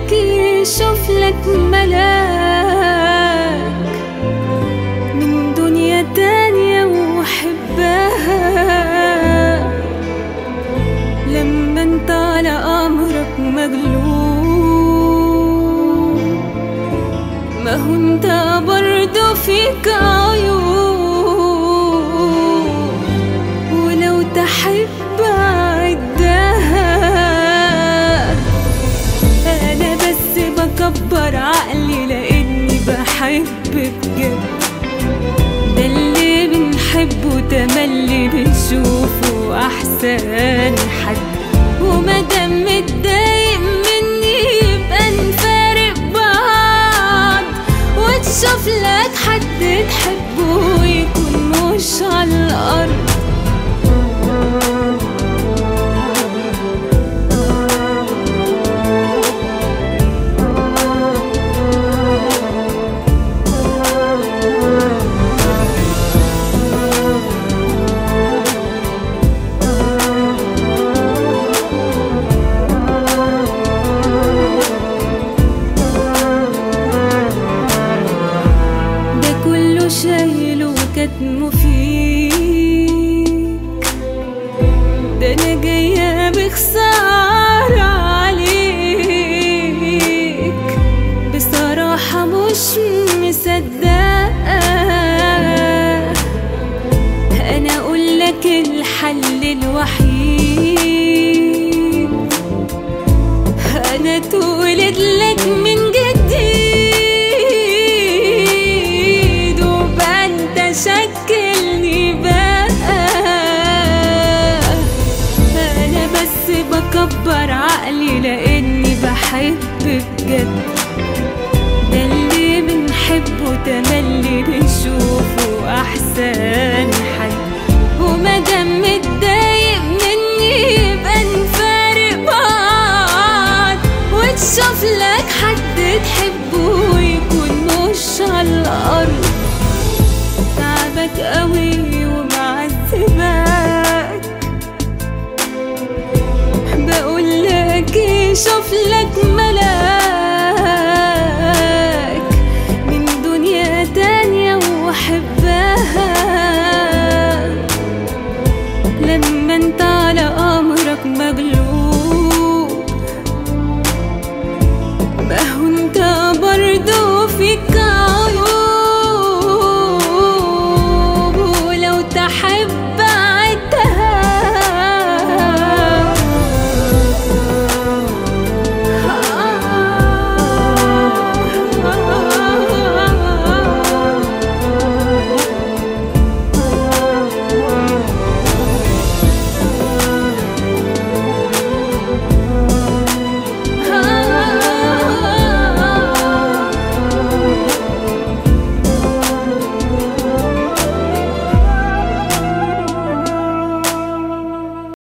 لك يشوف لك ملاك من دنيا تانية وحبها لما انت على امرك مغلوب ما هو انت برضه فيك عيوب ولو تحب عدها انا بس بكبر عقلي لاني بحب بجد ده اللي بنحبه تملي بنشوفه احسن حد ومادام متضايق مني يبقى نفارق بعض وتشوف لك حد تحبه ويكون مش على الارض ده كله شايله وكاتمه فيك ده انا جاية بخسارة عليك بصراحة مش مصدقة انا اقول لك الحل الوحيد انا تولد لك من جديد وبقى انت شكلني بقى انا بس بكبر عقلي لاني بحب بجد ده اللي بنحبه تملي بنشوفه احسن حد ومادام متضايق مني يبقى نفارق بعض وتشوف لك حد تحبه ويكون مش على الارض تعبك قوي ومعذبك بقول لك شوف لك